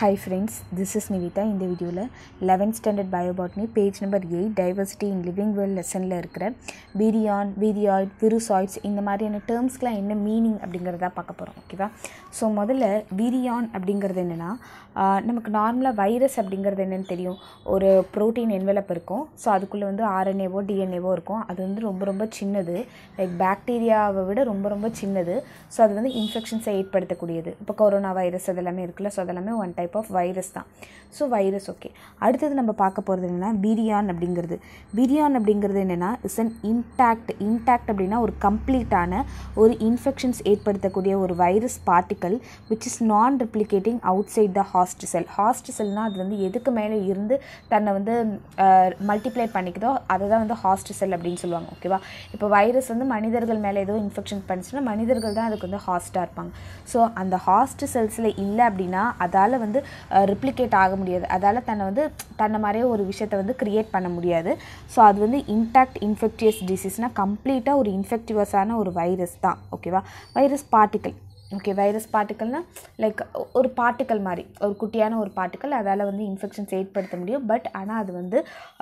hi friends this is Nivitha இந்த வீடியோவில் eleventh standard bio botany page number eight diversity in living world லெசனில் இருக்கிற பீரியான் பீரியாய்ட் விருசாய்ட்ஸ் இந்த மாதிரியான டேர்ம்ஸ்க்கெலாம் என்ன மீனிங் அப்படிங்கிறத பார்க்க போகிறோம் ஓகேவா ஸோ முதல்ல பீரியான் அப்படிங்கிறது என்னென்னா நமக்கு நார்மலாக வைரஸ் அப்படிங்கிறது என்னென்னு தெரியும் ஒரு ப்ரோட்டீன் என்வெலப் இருக்கும் ஸோ அதுக்குள்ளே வந்து ஆர்என்ஏவோ டிஎன்ஏவோ இருக்கும் அது வந்து ரொம்ப ரொம்ப சின்னது லைக் பாக்டீரியாவை விட ரொம்ப ரொம்ப சின்னது ஸோ அது வந்து இன்ஃபெக்ஷன்ஸை ஏற்படுத்தக்கூடியது இப்போ கொரோனா வைரஸ் அதெல்லாமே இருக்குல்ல ஸோ அதெல்லாமே ஒன் டைப் ஆஃப் வைரஸ் தான் ஸோ வைரஸ் ஓகே அடுத்தது நம்ம பார்க்க போகிறது என்னென்னா பிரியான் அப்படிங்கிறது பிரியான் அப்படிங்கிறது என்னென்னா இஸ் அன் இன்டாக்ட் இன்டாக்ட் அப்படின்னா ஒரு கம்ப்ளீட்டான ஒரு இன்ஃபெக்ஷன்ஸ் ஏற்படுத்தக்கூடிய ஒரு virus particle which is non replicating outside the host cell host செல்னால் அது வந்து எதுக்கு மேலே இருந்து தன்னை வந்து மல்டிப்ளை பண்ணிக்குதோ அதை தான் வந்து ஹாஸ்ட் செல் அப்படின்னு சொல்லுவாங்க ஓகேவா இப்போ வைரஸ் வந்து மனிதர்கள் மேலே ஏதோ இன்ஃபெக்ஷன் பண்ணிச்சுன்னா மனிதர்கள் தான் அதுக்கு வந்து ஹாஸ்ட்டாக இருப்பாங்க ஸோ அந்த ஹாஸ்ட் செல்ஸில் இல்லை அப்படின்னா அதால் வந்து ரிப்ளிகேட் ஆக முடியாது அதால் தன்னை வந்து தன்னை மாதிரியே ஒரு விஷயத்தை வந்து க்ரியேட் பண்ண முடியாது ஸோ அது வந்து இன்டாக்ட் இன்ஃபெக்டியஸ் டிசீஸ்னால் கம்ப்ளீட்டாக ஒரு இன்ஃபெக்டிவஸான ஒரு வைரஸ் தான் ஓகேவா வைரஸ் பார்ட்டிக்கல் ஓகே வைரஸ் பார்ட்டிக்கல்னால் லைக் ஒரு பார்ட்டிக்கல் மாதிரி ஒரு குட்டியான ஒரு பார்ட்டிக்கல் அதால் வந்து இன்ஃபெக்ஷன்ஸ் ஏற்படுத்த முடியும் பட் ஆனால் அது வந்து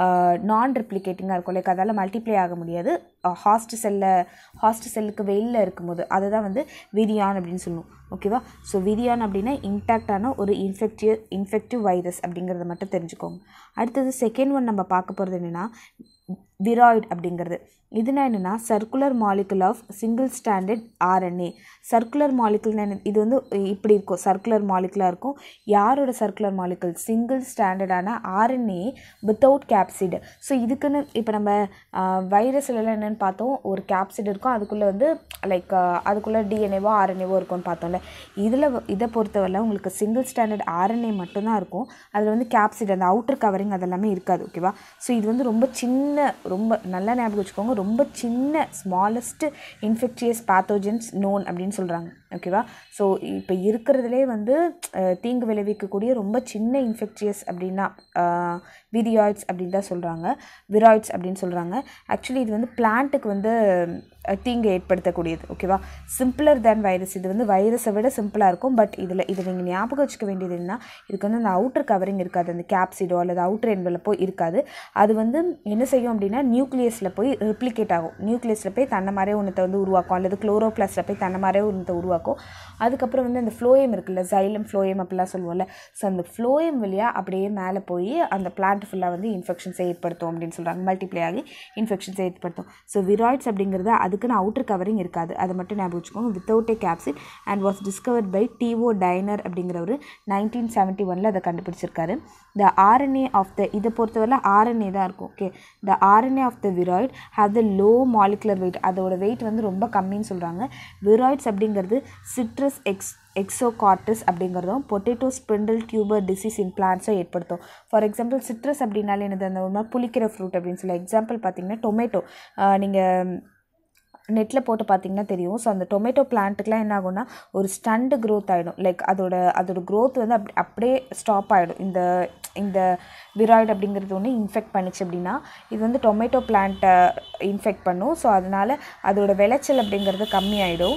நான் ரெப்ளிகேட்டிங்காக இருக்கும் லைக் அதால் மல்டிப்ளை ஆக முடியாது ஹாஸ்ட் செல்லில் ஹாஸ்ட் செல்லுக்கு வெளியில் இருக்கும்போது அதுதான் வந்து விரியான் அப்படின்னு சொல்லுவோம் ஓகேவா ஸோ விரியான் அப்படின்னா இன்டாக்டான ஒரு இன்ஃபெக்டிவ் இன்ஃபெக்டிவ் வைரஸ் அப்படிங்கிறத மட்டும் தெரிஞ்சுக்கோங்க அடுத்தது செகண்ட் ஒன் நம்ம பார்க்க போகிறது என்னென்னா விராய்ட் அப்படிங்கிறது இதுனா என்னென்னா circular molecule of single standard RNA circular மாலிகுல்னு இது வந்து இப்படி இருக்கும் சர்க்குலர் மாலிகுலாக இருக்கும் யாரோட சர்க்குலர் மாலிகுல் சிங்கிள் ஸ்டாண்டர்டான ஆர்என்ஏ வித்தவுட் கேப்சிட் ஸோ இதுக்குன்னு இப்போ நம்ம வைரஸ்லாம் என்னென்னு பார்த்தோம் ஒரு கேப்சிட் இருக்கும் அதுக்குள்ளே வந்து லைக் அதுக்குள்ளே டிஎன்ஏவோ ஆர்என்ஏவோ இருக்கும்னு பார்த்தோம்ல இதில் இதை பொறுத்தவரை உங்களுக்கு சிங்கிள் ஸ்டாண்டர்ட் ஆர்என்ஏ மட்டும்தான் இருக்கும் அதில் வந்து கேப்சிட் அந்த அவுட்டர் கவரிங் அதெல்லாமே இருக்காது ஓகேவா ஸோ இது வந்து ரொம்ப சின்ன ரொம்ப நல்லா ஞாபகம் வச்சுக்கோங்க ரொம்ப சின்ன ஸ்மாலஸ்ட் இன்ஃபெக்டியஸ் பேத்தோஜன்ஸ் நோன் அப்படின்னு சொல்கிறாங்க ஓகேவா ஸோ இப்போ இருக்கிறதுலே வந்து தீங்கு விளைவிக்கக்கூடிய ரொம்ப சின்ன இன்ஃபெக்டியஸ் அப்படின்னா விரியாய்ட்ஸ் அப்படின்னு தான் சொல்கிறாங்க விராய்ட்ஸ் அப்படின்னு சொல்கிறாங்க ஆக்சுவலி இது வந்து பிளான்ட்டுக்கு வந்து தீங்கு ஏற்படுத்தக்கூடியது ஓகேவா சிம்பிளர் தேன் வைரஸ் இது வந்து வைரஸை விட சிம்பிளாக இருக்கும் பட் இதில் இதை நீங்கள் ஞாபகம் வச்சுக்க வேண்டியது என்ன இதுக்கு வந்து அந்த அவுட்டர் கவரிங் இருக்காது அந்த கேப்சிடோ அல்லது அவுட்டர் என்வெலப்போ இருக்காது அது வந்து என்ன செய்யும் அப்படின்னா நியூக்ளியஸில் போய் ரிப்ளிகேட் ஆகும் நியூக்ளியஸில் போய் தன்னை மாதிரியே ஒன்றத்தை வந்து உருவாக்கும் அல்லது குளோரோப்ளாஸில் போய் தன்னை மாதிரியே ஒன்றத்தை உருவாக்கும் அதுக்கப்புறம் வந்து அந்த ஃப்ளோயம் இருக்குல்ல ஜைலம் ஃப்ளோயம் அப்படிலாம் சொல்லுவோம்ல ஸோ அந்த ஃப்ளோயம் வழியாக அப்படியே மேலே போய் அந்த பிளான்ட் ஃபுல்லாக வந்து இன்ஃபெக்ஷன்ஸை ஏற்படுத்தும் அப்படின்னு சொல்கிறாங்க மல்டிப்ளை ஆகி இன்ஃபெக்ஷன்ஸை ஏற்படுத்தும் ஸோ விராய்ட்ஸ் அப்படிங்கிறது அதுக்குன்னு அவுட்டர் கவரிங் இருக்காது அதை மட்டும் ஞாபகம் வச்சுக்கோங்க without a capsid and was discovered by T O Diener அப்படிங்கிறவர் நைன்டீன் செவன்ட்டி ஒனில் அதை கண்டுபிடிச்சிருக்காரு த ஆர்என்ஏ ஆஃப் த இதை பொறுத்தவரை ஆர்என்ஏ தான் இருக்கும் okay the RNA of the viroid have the low molecular weight அதோட வெயிட் வந்து ரொம்ப கம்மின்னு சொல்கிறாங்க விராய்ட்ஸ் அப்படிங்கிறது சிட்ரஸ் எக்ஸ் எக்ஸோகார்டஸ் அப்படிங்கிறதும் potato spindle tuber disease in பிளான்ஸை ஏற்படுத்தும் ஃபார் எக்ஸாம்பிள் சிட்ரஸ் அப்படின்னாலே என்னது அந்த ஒரு மாதிரி புளிக்கிற ஃப்ரூட் அப்படின்னு சொல்லி எக்ஸாம்பிள் பார்த்தீங்கன்னா டொமேட்டோ நீங்கள் நெட்டில் போட்டு பார்த்தீங்கன்னா தெரியும் ஸோ அந்த டொமேட்டோ பிளான்ட்டுக்கெலாம் என்ன ஆகும்னா ஒரு ஸ்டண்டு க்ரோத் ஆகிடும் லைக் அதோட அதோட க்ரோத் வந்து அப்படி அப்படியே ஸ்டாப் ஆகிடும் இந்த இந்த விராய்டு அப்படிங்கிறது ஒன்று இன்ஃபெக்ட் பண்ணிச்சு அப்படின்னா இது வந்து டொமேட்டோ பிளான்ட்டை இன்ஃபெக்ட் பண்ணும் ஸோ அதனால் அதோட விளைச்சல் அப்படிங்கிறது கம்மியாயிடும்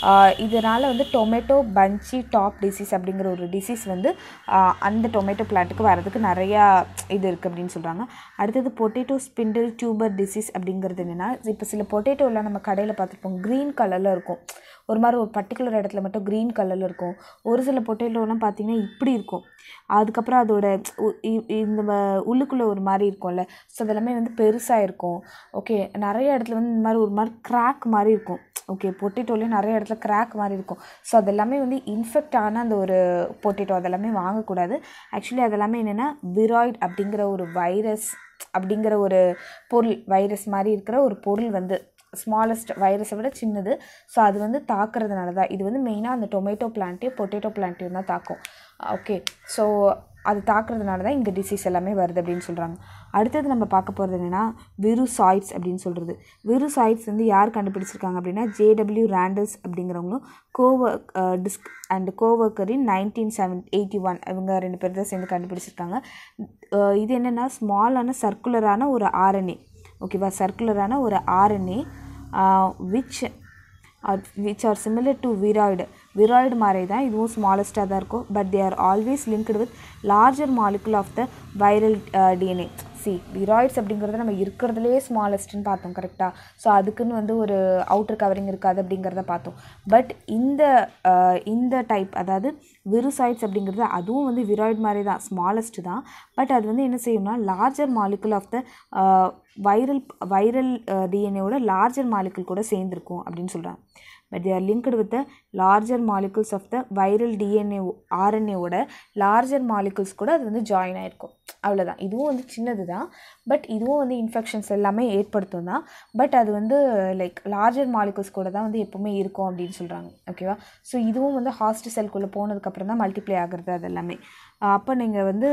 இதனால் வந்து டொமேட்டோ பஞ்சி டாப் டிசீஸ் அப்படிங்கிற ஒரு டிசீஸ் வந்து அந்த டொமேட்டோ பிளான்ட்டுக்கு வரதுக்கு நிறையா இது இருக்குது அப்படின்னு சொல்கிறாங்க அடுத்தது பொட்டேட்டோ ஸ்பிண்டில் டியூபர் டிசீஸ் அப்படிங்கிறது என்னென்னா இப்போ சில பொட்டேட்டோலாம் நம்ம கடையில் பார்த்துருப்போம் க்ரீன் கலரில் இருக்கும் ஒரு மாதிரி ஒரு பர்டிகுலர் இடத்துல மட்டும் க்ரீன் கலரில் இருக்கும் ஒரு சில பொட்டேட்டோலாம் பார்த்திங்கன்னா இப்படி இருக்கும் அதுக்கப்புறம் அதோட இந்த உள்ளுக்குள்ளே ஒரு மாதிரி இருக்கும்ல ஸோ அதெல்லாமே வந்து பெருசாக இருக்கும் ஓகே நிறைய இடத்துல வந்து இந்த மாதிரி ஒரு மாதிரி கிராக் மாதிரி இருக்கும் ஓகே பொட்டேட்டோலேயும் நிறைய இடத்துல கிராக் மாதிரி இருக்கும் ஸோ அதெல்லாமே வந்து இன்ஃபெக்ட் ஆன அந்த ஒரு பொட்டேட்டோ அதெல்லாமே வாங்கக்கூடாது ஆக்சுவலி அதெல்லாமே என்னென்னா விராய்ட் அப்படிங்கிற ஒரு வைரஸ் அப்படிங்கிற ஒரு பொருள் வைரஸ் மாதிரி இருக்கிற ஒரு பொருள் வந்து ஸ்மாலஸ்ட் வைரஸை விட சின்னது ஸோ அது வந்து தாக்குறதுனால தான் இது வந்து மெயினாக அந்த டொமேட்டோ பிளான்ட்டையும் பொட்டேட்டோ பிளான்ட்டையும் தான் தாக்கும் ஓகே ஸோ அது தாக்குறதுனால தான் இந்த டிசீஸ் எல்லாமே வருது அப்படின்னு சொல்கிறாங்க அடுத்தது நம்ம பார்க்க போகிறது என்னென்னா விருசாய்ட்ஸ் அப்படின்னு சொல்கிறது விருசாய்ட்ஸ் வந்து யார் கண்டுபிடிச்சிருக்காங்க அப்படின்னா ஜேடபிள்யூ ரேண்டல்ஸ் அப்படிங்கிறவங்களும் கோவர்க் டிஸ்க் அண்ட் கோவர்க்கரின் நைன்டீன் செவன் எயிட்டி ஒன் இவங்க ரெண்டு பேர் தான் சேர்ந்து கண்டுபிடிச்சிருக்காங்க இது என்னென்னா ஸ்மாலான சர்க்குலரான ஒரு ஆர்என்ஏ ஓகேவா சர்க்குலரான ஒரு RNA which which are similar to viroid viroid மாதிரி தான் இதுவும் ஸ்மாலஸ்ட்டாக தான் இருக்கும் but they are always linked with larger molecule of the viral DNA சி விராய்ட்ஸ் அப்படிங்கிறது நம்ம இருக்கிறதுலே ஸ்மாலஸ்ட்னு பார்த்தோம் கரெக்டாக ஸோ அதுக்குன்னு வந்து ஒரு அவுட்டர் கவரிங் இருக்காது அப்படிங்கிறத பார்த்தோம் பட் இந்த அஹ், இந்த டைப் அதாவது விருசாய்ட்ஸ் அப்படிங்கிறது அதுவும் வந்து விராய்டு மாதிரி தான் ஸ்மாலஸ்ட் தான் பட் அது வந்து என்ன செய்யும்னா larger molecule of the viral viral டிஎன்ஏவோட லார்ஜர் மாலிகுல் கூட சேர்ந்துருக்கும் அப்படின்னு சொல்கிறாங்க but they are linked with the larger molecules of the viral DNA ஆர்என்ஏவோட லார்ஜர் மாலிகுல்ஸ் கூட அது வந்து ஜாயின் ஆயிருக்கும் அவ்வளோதான் இதுவும் வந்து சின்னது தான் பட் இதுவும் வந்து இன்ஃபெக்ஷன்ஸ் எல்லாமே ஏற்படுத்தும் தான் பட் அது வந்து லைக் லார்ஜர் மாலிகுல்ஸ் கூட தான் வந்து எப்போவுமே இருக்கும் அப்படின்னு சொல்கிறாங்க ஓகேவா ஸோ இதுவும் வந்து ஹாஸ்ட் செல்குள்ளே போனதுக்கப்புறம் தான் மல்டிப்ளை ஆகுறது அது எல்லாமே அப்போ நீங்கள் வந்து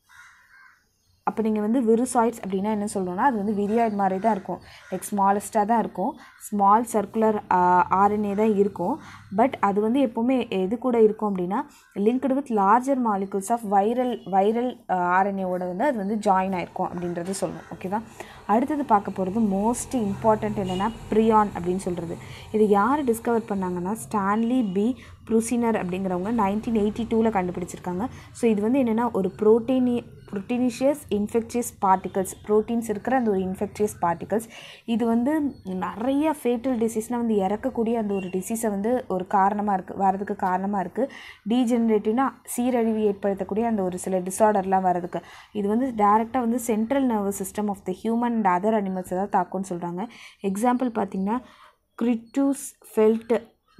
அப்போ நீங்கள் வந்து விருசாய்ட்ஸ் அப்படின்னா என்ன சொல்லணும்னா அது வந்து விரியாய்ட் மாதிரி தான் இருக்கும் லைக் ஸ்மாலஸ்ட்டாக தான் இருக்கும் ஸ்மால் சர்க்குலர் ஆர்என்ஏ தான் இருக்கும் பட் அது வந்து எப்போவுமே எது கூட இருக்கும் அப்படின்னா linked with larger molecules of viral viral ஆர்என்ஏவோட வந்து அது வந்து ஜாயின் ஆயிருக்கும் அப்படின்றது சொல்லணும் ஓகேவா அடுத்தது பார்க்க போகிறது மோஸ்ட் இம்பார்ட்டண்ட் என்னென்னா ப்ரியான் அப்படின்னு சொல்கிறது இது யார் டிஸ்கவர் பண்ணாங்கன்னா ஸ்டான்லி பி ப்ரூசினர் அப்படிங்கிறவங்க நைன்டீன் எயிட்டி டூவில் கண்டுபிடிச்சிருக்காங்க ஸோ இது வந்து என்னென்னா ஒரு ப்ரோட்டீனி ப்ரோட்டீனிஷியஸ் இன்ஃபெக்சியஸ் பார்ட்டிகல்ஸ் ப்ரோட்டீன்ஸ் இருக்கிற அந்த ஒரு இன்ஃபெக்சியஸ் பார்ட்டிகல்ஸ் இது வந்து நிறைய ஃபேட்டல் டிசீஸ்னால் வந்து இறக்கக்கூடிய அந்த ஒரு டிசீஸை வந்து ஒரு காரணமாக இருக்குது வரதுக்கு காரணமாக இருக்குது டீஜெனரேட்டிவ்னா சீரழிவு ஏற்படுத்தக்கூடிய அந்த ஒரு சில டிஸார்டர்லாம் வரதுக்கு இது வந்து டேரெக்டாக வந்து central nervous system of the human and other அனிமல்ஸை தான் தாக்கும்னு சொல்கிறாங்க எக்ஸாம்பிள் பார்த்திங்கன்னா கிரிட்டூஸ் ஃபெல்ட்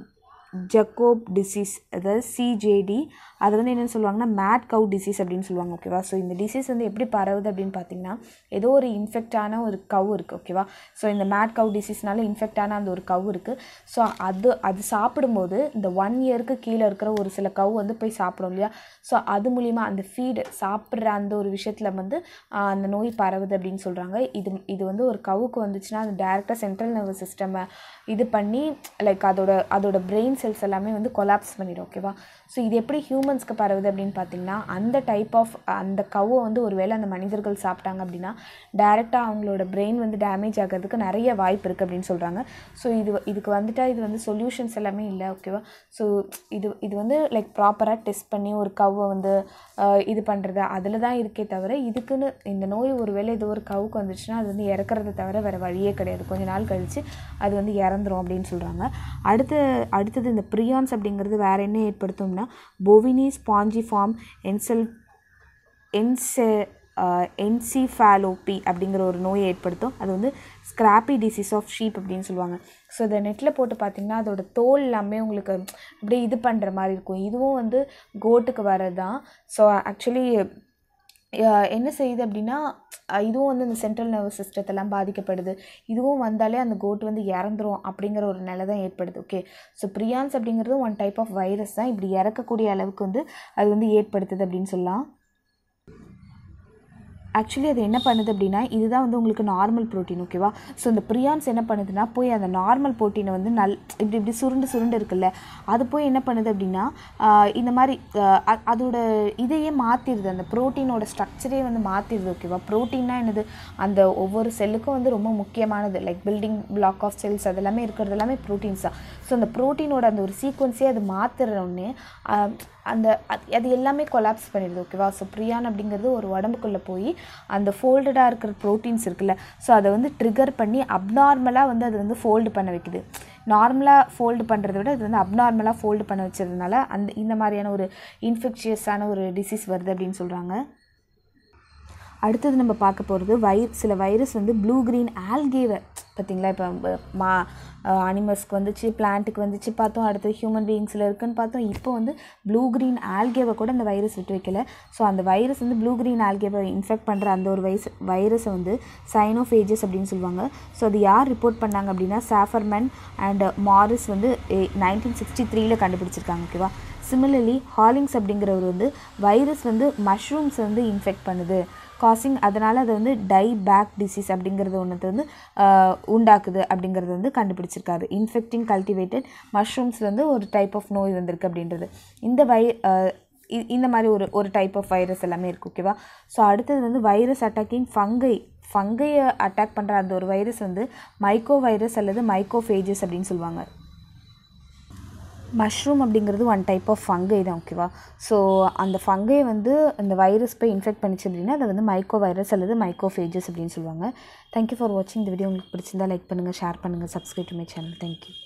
ஜக்கோப் டிசீஸ் அதாவது சிஜேடி அது வந்து என்னென்னு சொல்லுவாங்கன்னா மேட் கவு டிசீஸ் அப்படின்னு சொல்லுவாங்க ஓகேவா ஸோ இந்த டிசீஸ் வந்து எப்படி பரவுது அப்படின்னு பார்த்தீங்கன்னா ஏதோ ஒரு இன்ஃபெக்டான ஒரு கவு இருக்குது ஓகேவா ஸோ இந்த மேட் கவு டிசீஸ்னால இன்ஃபெக்டான அந்த ஒரு கவு இருக்குது ஸோ அது அது சாப்பிடும்போது இந்த ஒன் இயருக்கு கீழே இருக்கிற ஒரு சில கவு வந்து போய் சாப்பிடும் இல்லையா ஸோ அது மூலிமா அந்த ஃபீடு சாப்பிட்ற அந்த ஒரு விஷயத்தில் வந்து ஆஹ், அந்த நோய் பரவுது அப்படின்னு சொல்கிறாங்க இது இது வந்து ஒரு கவுக்கு வந்துச்சுன்னா அது டேரெக்டாக சென்ட்ரல் நர்வஸ் சிஸ்டமை இது பண்ணி லைக் அதோட அதோட பிரெயின் செல்ஸ் எல்லாமே வந்து கொலாப்ஸ் பண்ணிடும் ஓகேவா ஸோ இது எப்படி ஹியூமன்ஸ்க்கு பரவுது அப்படின்னு பார்த்தீங்கன்னா அந்த டைப் ஆஃப் அந்த கவ்வை வந்து ஒருவேளை அந்த மனிதர்கள் சாப்பிட்டாங்க அப்படின்னா டேரெக்டாக அவங்களோட பிரெயின் வந்து டேமேஜ் ஆகிறதுக்கு நிறைய வாய்ப்பு இருக்குது அப்படின்னு சொல்கிறாங்க ஸோ இது இதுக்கு வந்துட்டால் இது வந்து சொல்யூஷன்ஸ் எல்லாமே இல்லை ஓகேவா ஸோ இது இது வந்து லைக் ப்ராப்பராக டெஸ்ட் பண்ணி ஒரு கவ்வை வந்து ஆஹ், இது பண்ணுறது அதில் தான் இருக்கே தவிர இதுக்குன்னு இந்த நோய் ஒருவேளை இது ஒரு கவுக்கு வந்துச்சுன்னா அது வந்து இறக்குறத தவிர வேறு வழியே கிடையாது கொஞ்ச நாள் கழித்து அது வந்து இறந்துரும் அப்படின்னு சொல்கிறாங்க அடுத்து அடுத்தது இந்த ப்ரியான்ஸ் அப்படிங்கிறது வேறு என்ன ஏற்படுத்தும்னா பொவினி ஸ்பாஞ்சி ஃபார்ம் என்செல் என்செ என்சிஃபாலோபி அப்படிங்கிற ஒரு நோயை ஏற்படுத்தும் அது வந்து ஸ்கிராப்பி டிசீஸ் ஆஃப் ஷீப் அப்படின்னு சொல்லுவாங்க ஸோ இதை நெட்டில் போட்டு பார்த்தீங்கன்னா அதோட தோல் எல்லாமே உங்களுக்கு அப்படியே இது பண்ணுற மாதிரி இருக்கும் இதுவும் வந்து கோட்டுக்கு வர்றது தான் ஸோ ஆக்சுவலி என்ன செய்யுது அப்படின்னா அஹ் இதுவும் வந்து இந்த சென்ட்ரல் நர்வஸ் சிஸ்டத்தெல்லாம் பாதிக்கப்படுது இதுவும் வந்தாலே அந்த கோட் வந்து இறந்துரும் அப்படிங்கிற ஒரு நிலை தான் ஏற்படுது ஓகே ஸோ ப்ரியான்ஸ் அப்படிங்கிறது ஒன் டைப் ஆஃப் வைரஸ் தான் இப்படி இறக்கக்கூடிய அளவுக்கு வந்து அது வந்து ஏற்படுத்துது அப்படின்னு சொல்லலாம் ஆக்சுவலி அது என்ன பண்ணுது அப்படின்னா இதுதான் வந்து உங்களுக்கு நார்மல் ப்ரோட்டீன் ஓகேவா ஸோ இந்த ப்ரியான்ஸ் என்ன பண்ணுதுன்னா போய் அந்த நார்மல் ப்ரோட்டீனை வந்து நல் இப்படி இப்படி சுருண்டு சுருண்டு இருக்குல்ல அது போய் என்ன பண்ணுது அப்படின்னா ஆஹ் இந்த மாதிரி ஆஹ் அ- அதோட இதையே மாற்றிடுது அந்த ப்ரோட்டீனோட ஸ்ட்ரக்சரே வந்து மாற்றிடுது ஓகேவா ப்ரோட்டீன்னா என்னது அந்த ஒவ்வொரு செல்லுக்கும் வந்து ரொம்ப முக்கியமானது like building block of cells அதெல்லாமே இருக்கிறது எல்லாமே ப்ரோட்டீன்ஸ் தான் ஸோ அந்த ப்ரோட்டீனோட அந்த ஒரு சீக்வன்ஸே அது மாற்றுறோடனே அந்த அது- அது எல்லாமே கொலாப்ஸ் பண்ணிடுது ஓகேவா ஸோ ப்ரியான் அப்படிங்கிறது ஒரு உடம்புக்குள்ளே போய் அந்த ஃபோல்டடாக இருக்கிற ப்ரோட்டீன்ஸ் இருக்குல்ல ஸோ அதை வந்து ட்ரிகர் பண்ணி அப்நார்மலாக வந்து அது வந்து ஃபோல்டு பண்ண வைக்குது நார்மலாக ஃபோல்டு பண்ணுறத விட இது வந்து அப்நார்மலாக ஃபோல்டு பண்ண வச்சதுனால அந்த இந்த மாதிரியான ஒரு இன்ஃபெக்ஷியஸான ஒரு டிசீஸ் வருது அப்படின்னு சொல்கிறாங்க அடுத்தது நம்ம பார்க்க போகிறது வை சில வைரஸ் வந்து ப்ளூ க்ரீன் ஆல்கேவை பார்த்தீங்களா இப்போ மா அனிமல்ஸ்க்கு வந்துச்சு பிளான்ட்டுக்கு வந்துச்சு பார்த்தோம் அடுத்து ஹியூமன் பீயிங்ஸில் இருக்குன்னு பார்த்தோம் இப்போ வந்து ப்ளூ க்ரீன் ஆல்கேவை கூட இந்த வைரஸ் விட்டு வைக்கல ஸோ அந்த வைரஸ் வந்து ப்ளூ க்ரீன் ஆல்கேவை இன்ஃபெக்ட் பண்ணுற அந்த ஒரு வைஸ் வைரஸை வந்து சைனோஃபேஜஸ் அப்படின்னு சொல்லுவாங்க ஸோ அது யார் ரிப்போர்ட் பண்ணாங்க அப்படின்னா சாஃபர்மேன் அண்ட் மாரிஸ் வந்து நைன்டீன் சிக்ஸ்டி த்ரீல கண்டுபிடிச்சிருக்காங்க ஓகேவா சிமிலர்லி ஹாலிங்ஸ் அப்படிங்கிறவர் வந்து வைரஸ் வந்து மஷ்ரூம்ஸ் வந்து இன்ஃபெக்ட் பண்ணுது காசிங் அதனால் அது வந்து டை பேக் டிசீஸ் அப்படிங்கிறது ஒன்று வந்து ஆஹ், உண்டாக்குது அப்படிங்கிறது வந்து கண்டுபிடிச்சிருக்காரு இன்ஃபெக்டிங் கல்டிவேட்டட் மஷ்ரூம்ஸ் வந்து ஒரு டைப் ஆஃப் நோய் வந்திருக்கு அப்படின்றது இந்த வை ஆஹ், இ- இந்த மாதிரி ஒரு ஒரு டைப் ஆஃப் வைரஸ் எல்லாமே இருக்குது ஓகேவா ஸோ அடுத்தது வந்து வைரஸ் அட்டாக்கிங் ஃபங்கை ஃபங்கையை அட்டாக் பண்ணுற அந்த ஒரு வைரஸ் வந்து மைக்கோ வைரஸ் அல்லது மைக்கோஃபேஜஸ் அப்படின்னு சொல்லுவாங்க மஷ்ரூம் அப்படிங்கிறது ஒன் டைப் ஆஃப் ஃபங்கை தான் ஓகேவா ஸோ அந்த ஃபங்கை வந்து இந்த வைரஸ் போய் இன்ஃபெக்ட் பண்ணிச்சு அப்படின்னா அதை வந்து மைக்கோ வைரஸ் அல்லது மைக்கோஃபேஜஸ் அப்படின்னு சொல்லுவாங்க தேங்க்யூ ஃபார் வாட்சிங் இந்த வீடியோ உங்களுக்கு பிடிச்சிருந்தா லைக் பண்ணுங்கள் ஷேர் பண்ணுங்கள் subscribe to my channel thank you